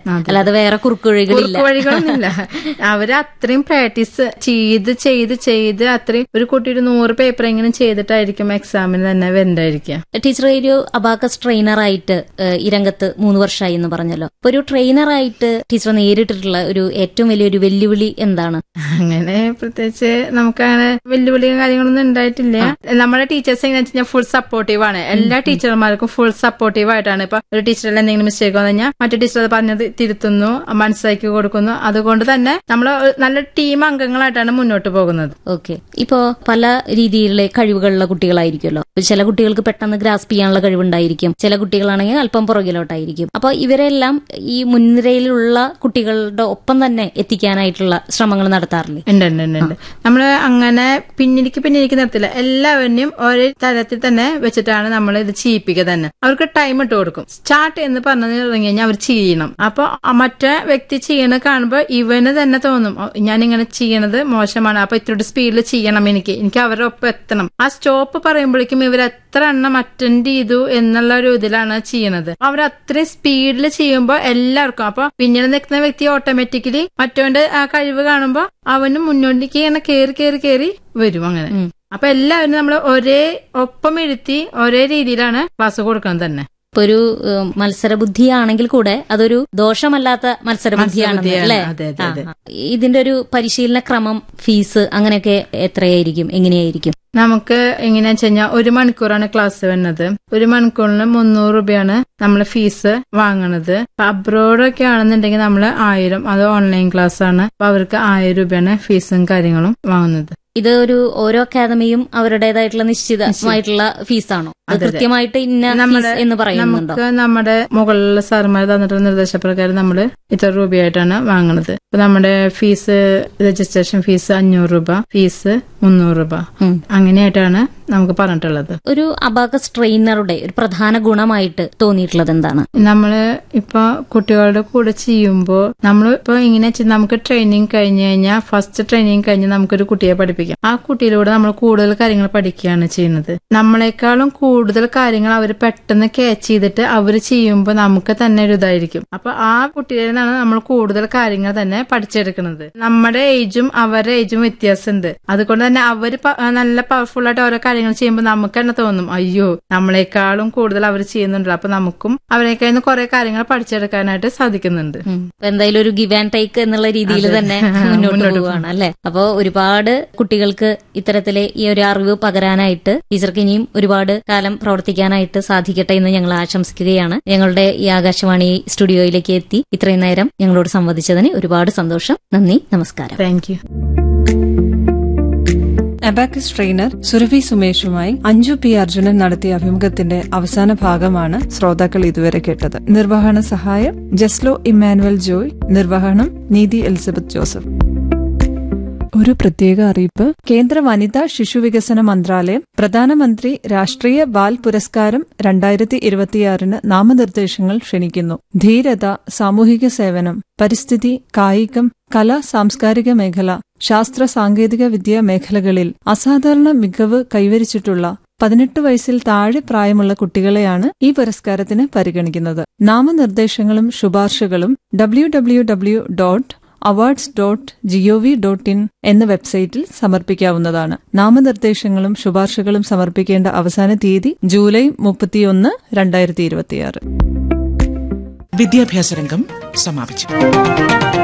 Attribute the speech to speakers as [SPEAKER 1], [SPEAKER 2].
[SPEAKER 1] അല്ലാതെ വേറെ കുറുക്കുവഴികളില്ല
[SPEAKER 2] കുറുക്ക് വഴികളൊന്നുമില്ല അവര് അത്രയും പ്രാക്ടീസ് ചെയ്ത് ചെയ്ത് ചെയ്ത് അത്രയും ഒരു കുട്ടി ഒരു നൂറ് പേപ്പർ എങ്ങനെ ചെയ്തിട്ടായിരിക്കും എക്സാമിന് തന്നെ വരണ്ടായിരിക്കുക
[SPEAKER 1] ടീച്ചർ ഒരു അബാക്കസ് ട്രെയിനറായിട്ട് ഏഹ്, ഈ രംഗത്ത് മൂന്ന് വർഷമായി എന്ന് പറഞ്ഞല്ലോ അപ്പൊ ഒരു ട്രെയിനറായിട്ട് ടീച്ചർ നേരിട്ടിട്ടുള്ള ഒരു ഏറ്റവും വലിയൊരു വെല്ലുവിളി എന്താണ്
[SPEAKER 2] അങ്ങനെ പ്രത്യേകിച്ച് നമുക്ക് അങ്ങനെ വെല്ലുവിളിയും കാര്യങ്ങളൊന്നും ഉണ്ടായിട്ടില്ല നമ്മുടെ ടീച്ചേഴ്സ് എങ്ങനെ വെച്ചാൽ ഫുൾ സപ്പോർട്ടീവ് ആണ് എല്ലാ ടീച്ചർമാർക്കും ഫുൾ സപ്പോർട്ടീവ് ആയിട്ടാണ് ഇപ്പൊ ഒരു ടീച്ചറിൽ എന്തെങ്കിലും മിസ്റ്റേക്ക് വന്നു കഴിഞ്ഞാൽ മറ്റു ടീച്ചർ അത് പറഞ്ഞത് തിരുത്തുന്നു മനസ്സിലാക്കി കൊടുക്കുന്നു അതുകൊണ്ട് തന്നെ നമ്മൾ നല്ല ടീം അംഗങ്ങളായിട്ടാണ് മുന്നോട്ട് പോകുന്നത്
[SPEAKER 1] ഓക്കെ ഇപ്പോ പല രീതിയിലുള്ള കഴിവുകളുള്ള കുട്ടികളായിരിക്കുമല്ലോ ഇപ്പൊ ചില കുട്ടികൾക്ക് പെട്ടെന്ന് ഗ്രാസ്പ് ചെയ്യാനുള്ള കഴിവുണ്ടായിരിക്കും ചില കുട്ടികളാണെങ്കിൽ അല്പം പുറകിലോട്ടായിരിക്കും അപ്പൊ ഇവരെല്ലാം ഈ മുൻനിരയിലുള്ള കുട്ടികളുടെ ഒപ്പം തന്നെ എത്തിക്കാനായിട്ടുള്ള ശ്രമങ്ങൾ നടത്താറില്ലേ
[SPEAKER 2] ഉണ്ട് ഉണ്ട് ഉണ്ട് ഉണ്ട് നമ്മള് അങ്ങനെ പിന്നിലേക്ക് പിന്നിലേക്ക് നിർത്തില്ല എല്ലാവരെയും ഒരേ തരത്തിൽ തന്നെ വെച്ചിട്ടാണ് നമ്മൾ ഇത് ചെയ്യിപ്പിക്കുക തന്നെ അവർക്ക് ടൈം ഇട്ട് കൊടുക്കും സ്റ്റാർട്ട് എന്ന് പറഞ്ഞു തുടങ്ങി കഴിഞ്ഞാൽ അവർ ചെയ്യണം അപ്പൊ ആ മറ്റേ വ്യക്തി ചെയ്യണത് കാണുമ്പോൾ ഇവന് തന്നെ തോന്നും "ഓ, ഞാൻ ഇങ്ങനെ ചെയ്യണത് മോശമാണ് അപ്പൊ ഇത്തിരി സ്പീഡിൽ ചെയ്യണം എനിക്ക് എനിക്ക് അവരുടെ ഒപ്പം എത്തണം ആ സ്റ്റോപ്പ് പറയുമ്പോഴേക്കും ഇവർ എത്ര എണ്ണം അറ്റൻഡ് ചെയ്തു എന്നുള്ള ഒരു ഇതിലാണ് ചെയ്യണത് അവർ അത്രയും സ്പീഡിൽ ചെയ്യുമ്പോൾ എല്ലാവർക്കും അപ്പൊ പിന്നീട് നിൽക്കുന്ന വ്യക്തി ഓട്ടോമാറ്റിക്കലി മറ്റവന്റെ ആ കഴിവ് കാണുമ്പോൾ അവനും മുന്നോട്ടേക്ക് ഇങ്ങനെ കേറി കേറി കേറി വരും അങ്ങനെ അപ്പൊ എല്ലാവരും നമ്മൾ ഒരേ ഒപ്പം ഇരുത്തി ഒരേ രീതിയിലാണ് ക്ലാസ് കൊടുക്കുന്നത് തന്നെ
[SPEAKER 1] ഇപ്പൊ ഒരു ഏഹ്, മത്സരബുദ്ധിയാണെങ്കിൽ കൂടെ അതൊരു ദോഷമല്ലാത്ത മത്സരബുദ്ധിയാണ്
[SPEAKER 2] മത്സരബുദ്ധിയാണ്.
[SPEAKER 1] അല്ലേ
[SPEAKER 2] അതെ, അതെ, അതെ.
[SPEAKER 1] ആ, ആ. ഇതിന്റെ ഒരു പരിശീലന ക്രമം ഫീസ് അങ്ങനെയൊക്കെ എത്രയായിരിക്കും എങ്ങനെയായിരിക്കും
[SPEAKER 2] നമുക്ക് എങ്ങനെയാ വെച്ച് കഴിഞ്ഞാൽ ഒരു മണിക്കൂറാണ് ക്ലാസ് വരുന്നത് ഒരു മണിക്കൂറിന് മുന്നൂറ് രൂപയാണ് നമ്മൾ ഫീസ് വാങ്ങണത് അപ്പൊ അബ്രോഡൊക്കെ ആണെന്നുണ്ടെങ്കിൽ നമ്മൾ ആയിരം അത് ഓൺലൈൻ ക്ലാസ് ആണ് അപ്പൊ അവർക്ക് ആയിരം രൂപയാണ് ഫീസും കാര്യങ്ങളും വാങ്ങുന്നത്
[SPEAKER 1] ഇത് ഒരു ഓരോ അക്കാദമിയും അവരുടേതായിട്ടുള്ള നിശ്ചിതമായിട്ടുള്ള ഫീസാണോ അത്
[SPEAKER 2] അതെ, അതെ.
[SPEAKER 1] കൃത്യമായിട്ട് ഇന്ന
[SPEAKER 2] നമ്മുടെ-
[SPEAKER 1] ഫീസ് എന്ന് പറയുന്നുണ്ടോ
[SPEAKER 2] നമുക്ക് നമ്മുടെ മുകളിലുള്ള സാറുമാർ തന്നിട്ടുള്ള നിർദ്ദേശപ്രകാരം നമ്മൾ ഇത്ര രൂപയായിട്ടാണ് വാങ്ങണത് ഇപ്പൊ നമ്മുടെ ഫീസ് രജിസ്ട്രേഷൻ ഫീസ് അഞ്ഞൂറ് രൂപ ഫീസ് മുന്നൂറ് രൂപ
[SPEAKER 1] ഉം.
[SPEAKER 2] അങ്ങനെയായിട്ടാണ് നമുക്ക് പറഞ്ഞിട്ടുള്ളത്
[SPEAKER 1] ഒരു അബാക്കസ് ട്രെയിനറുടെ ഒരു പ്രധാന ഗുണമായിട്ട് തോന്നിയിട്ടുള്ളത് എന്താണ്
[SPEAKER 2] നമ്മള് ഇപ്പൊ കുട്ടികളുടെ കൂടെ ചെയ്യുമ്പോൾ നമ്മൾ ഇപ്പൊ ഇങ്ങനെ ചെയ്- നമുക്ക് ട്രെയിനിങ് കഴിഞ്ഞു കഴിഞ്ഞാൽ ഫസ്റ്റ് ട്രെയിനിങ് കഴിഞ്ഞ് നമുക്കൊരു കുട്ടിയെ പഠിപ്പിക്കാം ആ കുട്ടിയിലൂടെ നമ്മൾ കൂടുതൽ കാര്യങ്ങൾ പഠിക്കുകയാണ് ചെയ്യുന്നത് നമ്മളെക്കാളും കൂടുതൽ കാര്യങ്ങൾ അവർ പെട്ടെന്ന് ക്യാച്ച് ചെയ്തിട്ട് അവർ ചെയ്യുമ്പോൾ നമുക്ക് തന്നെ ഒരു ഇതായിരിക്കും അപ്പൊ ആ കുട്ടിയിൽ നിന്നാണ് നമ്മൾ കൂടുതൽ കാര്യങ്ങൾ തന്നെ പഠിച്ചെടുക്കുന്നത് നമ്മുടെ ഏജും അവരുടെ ഏജും വ്യത്യാസമുണ്ട് അതുകൊണ്ട് തന്നെ അവര് പ- നല്ല പവർഫുൾ ആയിട്ട് ഓരോ കാര്യങ്ങൾ ചെയ്യുമ്പോൾ നമുക്ക് തന്നെ തോന്നും അയ്യോ നമ്മളെക്കാളും കൂടുതൽ അവർ ചെയ്യുന്നുണ്ട് അപ്പൊ നമുക്കും അവരെക്കാൾ കുറെ കാര്യങ്ങൾ പഠിച്ചെടുക്കാനായിട്ട് സാധിക്കുന്നുണ്ട്
[SPEAKER 1] ഉം. അപ്പൊ എന്തായാലും ഒരു ഗിവ് ആൻഡ് ടേക്ക് എന്നുള്ള രീതിയിൽ തന്നെ മുന്നോട്ട് പോവുകയാണ് അല്ലെ അപ്പോ ഒരുപാട് കുട്ടികൾക്ക് ഇത്തരത്തിലെ ഈ ഒരു അറിവ് പകരാനായിട്ട് ടീച്ചർക്ക് ഇനിയും ഒരുപാട് കാലം പ്രവർത്തിക്കാനായിട്ട് സാധിക്കട്ടെ എന്ന് ഞങ്ങൾ ആശംസിക്കുകയാണ് ഞങ്ങളുടെ ഈ ആകാശവാണി സ്റ്റുഡിയോയിലേക്ക് എത്തി ഇത്രയും നേരം ഞങ്ങളോട് സംവദിച്ചതിന് ഒരുപാട് സന്തോഷം നന്ദി നമസ്കാരം
[SPEAKER 2] thank you
[SPEAKER 3] abacus trainer Surabhi സുമേഷുമായി അഞ്ജു പി അർജുനൻ നടത്തിയ അഭിമുഖത്തിന്റെ അവസാന ഭാഗമാണ് ശ്രോതാക്കൾ ഇതുവരെ കേട്ടത് നിർവഹണ സഹായം ജസ്ലോ ഇമ്മാനുവൽ ജോയ് നിർവഹണം നീതി എലിസബത്ത് ജോസഫ് ഒരു പ്രത്യേക അറിയിപ്പ് കേന്ദ്ര വനിതാ ശിശുവികസന മന്ത്രാലയം പ്രധാനമന്ത്രി രാഷ്ട്രീയ ബാൽ പുരസ്കാരം രണ്ടായിരത്തി ഇരുപത്തിയാറിന് നാമനിർദ്ദേശങ്ങൾ ക്ഷണിക്കുന്നു ധീരത സാമൂഹിക സേവനം പരിസ്ഥിതി കായികം കല സാംസ്കാരിക മേഖല ശാസ്ത്ര സാങ്കേതിക വിദ്യ മേഖലകളിൽ അസാധാരണ മികവ് കൈവരിച്ചിട്ടുള്ള പതിനെട്ട് വയസ്സിൽ താഴെ പ്രായമുള്ള കുട്ടികളെയാണ് ഈ പുരസ്കാരത്തിന് പരിഗണിക്കുന്നത് നാമനിർദ്ദേശങ്ങളും ശുപാർശകളും W W W dot awards dot G O V dot in എന്ന വെബ്സൈറ്റിൽ സമർപ്പിക്കാവുന്നതാണ് നാമനിർദ്ദേശങ്ങളും ശുപാർശകളും സമർപ്പിക്കേണ്ട അവസാന തീയതി ജൂലൈ മുപ്പത്തിയൊന്ന് രണ്ടായിരത്തി ഇരുപത്തിയാറ്
[SPEAKER 4] വിദ്യാഭ്യാസ രംഗം സമാപിച്ചു